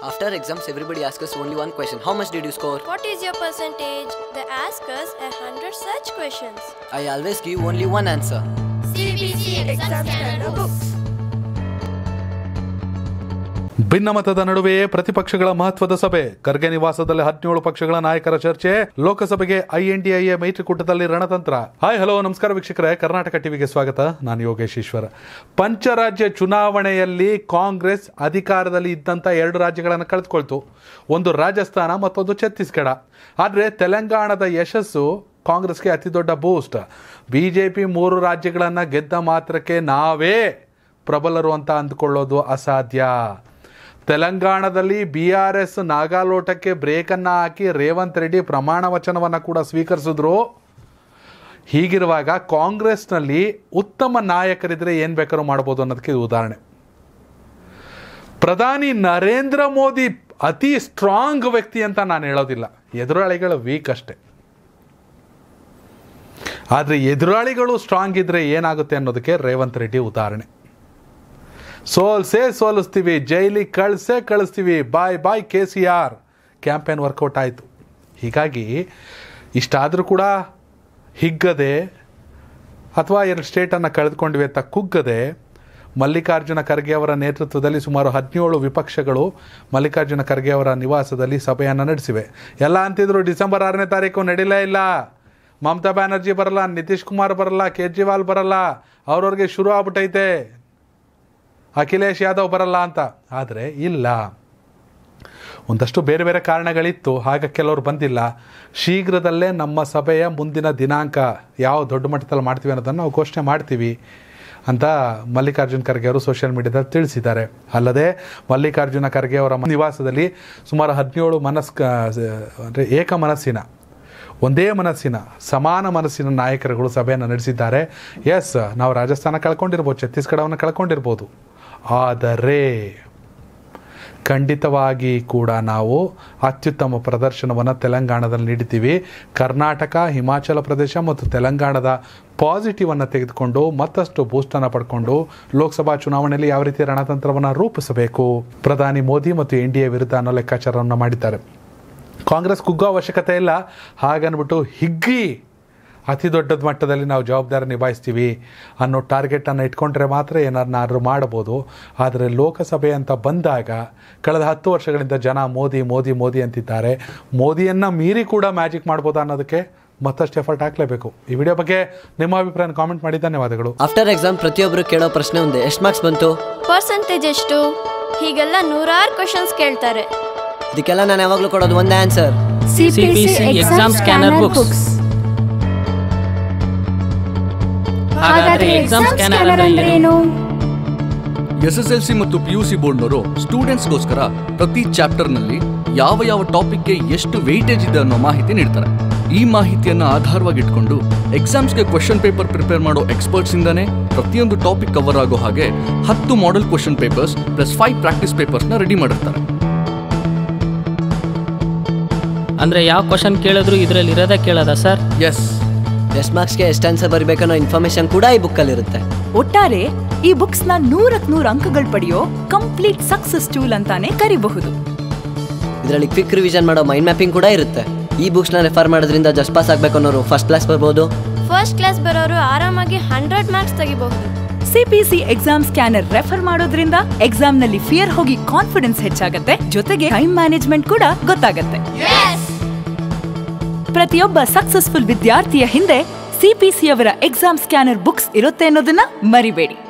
After exams, everybody asks us only one question How much did you score? What is your percentage? They ask us a hundred such questions. I always give only one answer. CBC exam scanner books. ಭಿನ್ನಮತದ ನಡುವೆಯೇ ಪ್ರತಿಪಕ್ಷಗಳ ಮಹತ್ವದ ಸಭೆ ಖರ್ಗೆ ನಿವಾಸದಲ್ಲಿ ಹದಿನೇಳು ಪಕ್ಷಗಳ ನಾಯಕರ ಚರ್ಚೆ ಲೋಕಸಭೆಗೆ ಐಎನ್ಡಿಐಎ ಮೈತ್ರಿಕೂಟದಲ್ಲಿ ರಣತಂತ್ರ ಹಾಯ್ ಹಲೋ ನಮಸ್ಕಾರ ವೀಕ್ಷಕರೇ ಕರ್ನಾಟಕ ಟಿವಿಗೆ ಸ್ವಾಗತ ನಾನು ಯೋಗೇಶ್ ಈಶ್ವರ್ ಪಂಚರಾಜ್ಯ ಚುನಾವಣೆಯಲ್ಲಿ ಕಾಂಗ್ರೆಸ್ ಅಧಿಕಾರದಲ್ಲಿ ಇದ್ದಂಥ ಎರಡು ರಾಜ್ಯಗಳನ್ನು ಕಳೆದುಕೊಳ್ತು ಒಂದು ರಾಜಸ್ಥಾನ ಮತ್ತೊಂದು ಛತ್ತೀಸ್ಗಢ ಆದರೆ ತೆಲಂಗಾಣದ ಯಶಸ್ಸು ಕಾಂಗ್ರೆಸ್ಗೆ ಅತಿ ದೊಡ್ಡ ಬೂಸ್ಟ್ ಬಿಜೆಪಿ ಮೂರು ರಾಜ್ಯಗಳನ್ನು ಗೆದ್ದ ಮಾತ್ರಕ್ಕೆ ನಾವೇ ಪ್ರಬಲರು ಅಂತ ಅಂದ್ಕೊಳ್ಳೋದು ಅಸಾಧ್ಯ ತೆಲಂಗಾಣದಲ್ಲಿ ಬಿ ಆರ್ ಎಸ್ ನಾಗಾಲೋಟಕ್ಕೆ ಬ್ರೇಕನ್ನು ಹಾಕಿ ರೇವಂತ್ ರೆಡ್ಡಿ ಪ್ರಮಾಣ ವಚನವನ್ನು ಕೂಡ ಸ್ವೀಕರಿಸಿದ್ರು ಹೀಗಿರುವಾಗ ಕಾಂಗ್ರೆಸ್ನಲ್ಲಿ ಉತ್ತಮ ನಾಯಕರಿದ್ರೆ ಏನು ಬೇಕಾದ್ರೂ ಮಾಡ್ಬೋದು ಅನ್ನೋದಕ್ಕೆ ಇದು ಉದಾಹರಣೆ ಪ್ರಧಾನಿ ನರೇಂದ್ರ ಮೋದಿ ಅತಿ ಸ್ಟ್ರಾಂಗ್ ವ್ಯಕ್ತಿ ಅಂತ ನಾನು ಹೇಳೋದಿಲ್ಲ ಎದುರಾಳಿಗಳು ವೀಕ್ ಅಷ್ಟೆ ಆದರೆ ಎದುರಾಳಿಗಳು ಸ್ಟ್ರಾಂಗ್ ಇದ್ರೆ ಏನಾಗುತ್ತೆ ಅನ್ನೋದಕ್ಕೆ ರೇವಂತ್ ರೆಡ್ಡಿ ಉದಾಹರಣೆ ಸೋಲ್ಸೇ ಸೋಲಿಸ್ತೀವಿ ಜೈಲಿಗೆ ಕಳಿಸೇ ಕಳಿಸ್ತೀವಿ bye bye K C R campaign workout ಆಯಿತು ಹೀಗಾಗಿ ಇಷ್ಟಾದರೂ ಕೂಡ ಹಿಗ್ಗದೆ ಅಥವಾ ಎರಡು ಸ್ಟೇಟನ್ನು ಕಳೆದುಕೊಂಡ್ವಿ ಅಂತ ಕುಗ್ಗದೆ ಮಲ್ಲಿಕಾರ್ಜುನ ಖರ್ಗೆ ಅವರ ನೇತೃತ್ವದಲ್ಲಿ ಸುಮಾರು ಹದಿನೇಳು ವಿಪಕ್ಷಗಳು ಮಲ್ಲಿಕಾರ್ಜುನ ಖರ್ಗೆ ಅವರ ನಿವಾಸದಲ್ಲಿ ಸಭೆಯನ್ನು ನಡೆಸಿವೆ ಎಲ್ಲ ಅಂತಿದ್ರು ಡಿಸೆಂಬರ್ ಆರನೇ ತಾರೀಕು ನಡೀಲೇ ಇಲ್ಲ ಮಮತಾ ಬ್ಯಾನರ್ಜಿ ಬರಲ್ಲ ನಿತೀಶ್ ಕುಮಾರ್ ಬರಲ್ಲ ಕೇಜ್ರಿವಾಲ್ ಬರಲ್ಲ ಅವ್ರವ್ರಿಗೆ ಶುರು ಆಗ್ಬಿಟ್ಟೈತೆ ಅಖಿಲೇಶ್ ಯಾದವ್ ಬರಲ್ಲ ಅಂತ ಆದರೆ ಇಲ್ಲ ಒಂದಷ್ಟು ಬೇರೆ ಬೇರೆ ಕಾರಣಗಳಿತ್ತು ಆಗ ಕೆಲವರು ಬಂದಿಲ್ಲ ಶೀಘ್ರದಲ್ಲೇ ನಮ್ಮ ಸಭೆಯ ಮುಂದಿನ ದಿನಾಂಕ ಯಾವ ದೊಡ್ಡ ಮಟ್ಟದಲ್ಲಿ ಮಾಡ್ತೀವಿ ಅನ್ನೋದನ್ನು ನಾವು ಘೋಷಣೆ ಮಾಡ್ತೀವಿ ಅಂತ ಮಲ್ಲಿಕಾರ್ಜುನ್ ಖರ್ಗೆ ಅವರು ಸೋಷಿಯಲ್ ಮೀಡಿಯಾದಲ್ಲಿ ತಿಳಿಸಿದ್ದಾರೆ ಅಲ್ಲದೆ ಮಲ್ಲಿಕಾರ್ಜುನ ಖರ್ಗೆ ಅವರ ನಿವಾಸದಲ್ಲಿ ಸುಮಾರು ಹದಿನೇಳು ಮನಸ್ಕ ಅಂದರೆ ಏಕ ಮನಸ್ಸಿನ ಒಂದೇ ಮನಸ್ಸಿನ ಸಮಾನ ಮನಸ್ಸಿನ ನಾಯಕರುಗಳು ಸಭೆಯನ್ನು ನಡೆಸಿದ್ದಾರೆ ಎಸ್ ನಾವು ರಾಜಸ್ಥಾನ ಕಳ್ಕೊಂಡಿರ್ಬೋದು ಛತ್ತೀಸ್ಗಢವನ್ನು ಕಳ್ಕೊಂಡಿರ್ಬೋದು ಆದರೆ ಖಂಡಿತವಾಗಿ ಕೂಡ ನಾವು ಅತ್ಯುತ್ತಮ ಪ್ರದರ್ಶನವನ್ನು ತೆಲಂಗಾಣದಲ್ಲಿ ನೀಡ್ತೀವಿ ಕರ್ನಾಟಕ ಹಿಮಾಚಲ ಪ್ರದೇಶ ಮತ್ತು ತೆಲಂಗಾಣದ ಪಾಸಿಟಿವನ್ನು ತೆಗೆದುಕೊಂಡು ಮತ್ತಷ್ಟು ಬೂಸ್ಟನ್ನು ಪಡ್ಕೊಂಡು ಲೋಕಸಭಾ ಚುನಾವಣೆಯಲ್ಲಿ ಯಾವ ರೀತಿ ರಣತಂತ್ರವನ್ನು ರೂಪಿಸಬೇಕು ಪ್ರಧಾನಿ ಮೋದಿ ಮತ್ತು ಎನ್ ಡಿ ಎ ವಿರುದ್ಧ ಅನ್ನೋ ಲೆಕ್ಕಾಚಾರವನ್ನು ಮಾಡಿದ್ದಾರೆ ಕಾಂಗ್ರೆಸ್ ಕುಗ್ಗೋ ಅವಶ್ಯಕತೆ ಇಲ್ಲ ಹಾಗನ್ಬಿಟ್ಟು ಹಿಗ್ಗಿ ಅತಿ ದೊಡ್ಡದ ಮಟ್ಟದಲ್ಲಿ ನಾವು ಜವಾಬ್ದಾರಿ ನಿಭಾಯಿಸ್ತೀವಿ ಅನ್ನೋ ಟಾರ್ಗೆಟನ್ನು ಇಟ್ಕೊಂಡ್ರೆ ಮಾತ್ರ ಏನಾರು ಮಾಡಬಹುದು ಆದರೆ ಲೋಕಸಭೆ ಅಂತ ಬಂದಾಗ ಕಳೆದ ಹತ್ತು ವರ್ಷಗಳಿಂದ ಜನ ಮೋದಿ ಮೋದಿ ಮೋದಿ ಅಂತಿದ್ದಾರೆ ಮೋದಿಯನ್ನು ಮೀರಿ ಕೂಡ ಮ್ಯಾಜಿಕ್ ಮಾಡ್ಬೋದಾ ಅನ್ನೋದಕ್ಕೆ ಮತ್ತಷ್ಟು ಎಫರ್ಟ್ ಹಾಕಲೇಬೇಕು ಈ ವಿಡಿಯೋ ಬಗ್ಗೆ ನಿಮ್ಮ ಅಭಿಪ್ರಾಯ ಕಾಮೆಂಟ್ ಮಾಡಿ ಧನ್ಯವಾದಗಳು ಆಫ್ಟರ್ ಎಕ್ಸಾಮ್ ಪ್ರತಿಯೊಬ್ಬರು ಕೇಳೋ ಪ್ರಶ್ನೆ ಒಂದೇ ಎಷ್ಟು ಮಾರ್ಕ್ಸ್ ಬಂತು ಪರ್ಸೆಂಟೇಜ್ ಎಷ್ಟು ಹೀಗೆಲ್ಲ ನೂರಾರು ಕ್ವಶನ್ಸ್ ಕೇಳ್ತಾರೆ ಇದಕ್ಕೆಲ್ಲ ನಾನು ಯಾವಾಗಲೂ ಕೊಡೋದು ಒಂದೇ answer CPC exam scanner books. ಹಾಗಾದ್ರೆ ಎಕ್ಸಾಮ್ ಸ್ಕ್ಯಾನರ್ ಅಂದ್ರೆ ಏನು ಎಸ್ ಎಸ್ ಎಲ್ ಸಿ ಮತ್ತು ಪಿ ಯು ಸಿ ಬೋರ್ಡ್ನವರು ಸ್ಟೂಡೆಂಟ್ಸ್ಗೋಸ್ಕರ ಪ್ರತಿ ಚಾಪ್ಟರ್ನಲ್ಲಿ ಯಾವ ಯಾವ ಟಾಪಿಕ್ಗೆ ಎಷ್ಟು ವೆಯ್ಟೇಜ್ ಇದೆ ಅನ್ನೋ ಮಾಹಿತಿ ನೀಡ್ತಾರೆ ಈ ಮಾಹಿತಿಯನ್ನ ಆಧಾರವಾಗಿಟ್ಕೊಂಡು ಎಕ್ಸಾಮ್ಸ್ಗೆ ಕ್ವಶನ್ ಪೇಪರ್ ಪ್ರಿಪೇರ್ ಮಾಡೋ ಎಕ್ಸ್ಪರ್ಟ್ಸ್ ಇಂದಾನೆ ಪ್ರತಿಯೊಂದು ಟಾಪಿಕ್ ಕವರ್ ಆಗೋ ಹಾಗೆ ಹತ್ತು model question papers plus five practice ಪೇಪರ್ಸ್ನ ರೆಡಿ ಮಾಡಿರ್ತಾರೆ ಅಂದ್ರೆ ಯಾವ ಕ್ವಶನ್ ಕೇಳಿದ್ರು ಇದ್ರಲ್ಲಿ ಇರೋದೇ ಕೇಳೋದ ಸರ್ ಎಸ್ ಎಷ್ಟು ಮಾರ್ಕ್ಸ್ಗೆ ಎಷ್ಟು ಆನ್ಸರ್ ಬರಬೇಕನ್ನೋ ಇನ್ಫಾರ್ಮೇಷನ್ ಕೂಡ ಈ ಬುಕ್ಕಲ್ಲಿರುತ್ತೆ ಒಟ್ಟಾರೆ ಈ ಬುಕ್ಸ್ ನ ನೂರಕ್ ನೂರ ಅಂಕಗಳು ಪಡೆಯೋ ಕಂಪ್ಲೀಟ್ ಸಕ್ಸಸ್ ಟೂಲ್ ಅಂತಾನೆ ಕರಿಬಹುದು ಇದರಲ್ಲಿ ಕ್ವಿಕ್ ರಿವಿಷನ್ ಮಾಡೋ ಮೈಂಡ್ ಮ್ಯಾಪಿಂಗ್ ಕೂಡ ಇರುತ್ತೆ ಈ ಬುಕ್ಸ್ನ ರೆಫರ್ ಮಾಡೋದ್ರಿಂದ ಜಸ್ಟ್ ಪಾಸ್ ಆಗಬೇಕು ಅನ್ನೋರು ಫಸ್ಟ್ ಕ್ಲಾಸ್ ಬರ್ಬೋದು ಫಸ್ಟ್ ಕ್ಲಾಸ್ ಬರೋರು ಆರಾಮಾಗಿ ಹಂಡ್ರೆಡ್ ಮಾರ್ಕ್ಸ್ ತೆಗಿಬಹುದು ಸಿಪಿಸಿ ಎಕ್ಸಾಮ್ ಸ್ಕ್ಯಾನರ್ ರೆಫರ್ ಮಾಡೋದ್ರಿಂದ ಎಕ್ಸಾಮ್ ನಲ್ಲಿ ಫಿಯರ್ ಹೋಗಿ ಕಾನ್ಫಿಡೆನ್ಸ್ ಹೆಚ್ಚಾಗತ್ತೆ ಜೊತೆಗೆ ಟೈಮ್ ಮ್ಯಾನೇಜ್ಮೆಂಟ್ ಕೂಡ ಗೊತ್ತಾಗತ್ತೆ ಪ್ರತಿಯೊಬ್ಬ ಸಕ್ಸಸ್ಫುಲ್ ವಿದ್ಯಾರ್ಥಿಯ ಹಿಂದೆ ಸಿಪಿಸಿ ಅವರ ಎಕ್ಸಾಮ್ ಸ್ಕ್ಯಾನರ್ ಬುಕ್ಸ್ ಇರುತ್ತೆ ಅನ್ನೋದನ್ನ ಮರಿಬೇಡಿ